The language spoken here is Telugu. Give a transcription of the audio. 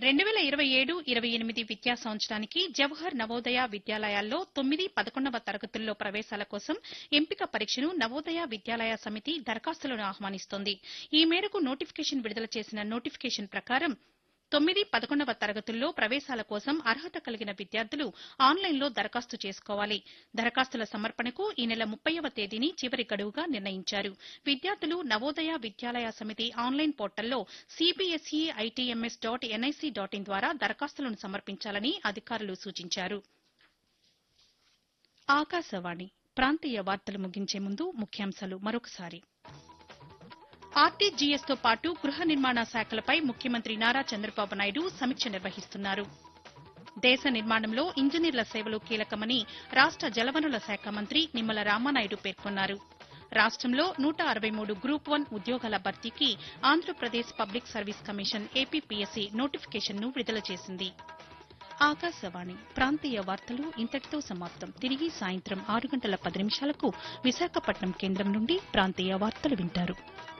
రెండు వేల ఇరవై ఏడు ఇరవై ఎనిమిది విద్యా సంవత్సరానికి జవహర్ నవోదయ విద్యాలయాల్లో తొమ్మిది పదకొండవ తరగతుల్లో ప్రవేశాల కోసం ఎంపిక పరీక్షను నవోదయ విద్యాలయ సమితి దరఖాస్తులను ఆహ్వానిస్తోంది ఈ మేరకు నోటిఫికేషన్ విడుదల చేసిన నోటిఫికేషన్ ప్రకారం తొమ్మిది పదకొండవ తరగతుల్లో ప్రవేశాల కోసం అర్హత కలిగిన విద్యార్థులు ఆన్లైన్లో దరఖాస్తు చేసుకోవాలి దరఖాస్తుల సమర్పణకు ఈ నెల ముప్పైవ తేదీని చివరి గడువుగా నిర్ణయించారు విద్యార్థులు నవోదయ విద్యాలయ సమితి ఆన్లైన్ పోర్టల్లో CBSE ITMS dot NIC dot in ద్వారా దరఖాస్తులను సమర్పించాలని అధికారులు సూచించారు ఆకాశవాణి ప్రాంతీయ వార్తలు ముగించే ముందు ముఖ్యాంశాలు మరొకసారి ఆర్టీజీఎస్ తో పాటు గృహ నిర్మాణ శాఖలపై ముఖ్యమంత్రి నారా చంద్రబాబు నాయుడు సమీక్ష నిర్వహిస్తున్నారు దేశ నిర్మాణంలో ఇంజనీర్ల సేవలు కీలకమని రాష్ట జలవనరుల శాఖ మంత్రి నిమ్మల రామానాయుడు పేర్కొన్నారు రాష్టంలో నూట అరవై మూడు గ్రూప్ వన్ ఉద్యోగాల భర్తీకి Andhra Pradesh public service commission APPSC నోటిఫికేషన్ను విడుదల చేసింది ఆకాశవాణి ప్రాంతీయ వార్తలు ఇంతటితో సమాప్తం తిరిగి సాయంత్రం ఆరు గంటల పది నిమిషాలకు విశాఖపట్నం కేంద్రం నుండి ప్రాంతీయ వార్తలు వింటారు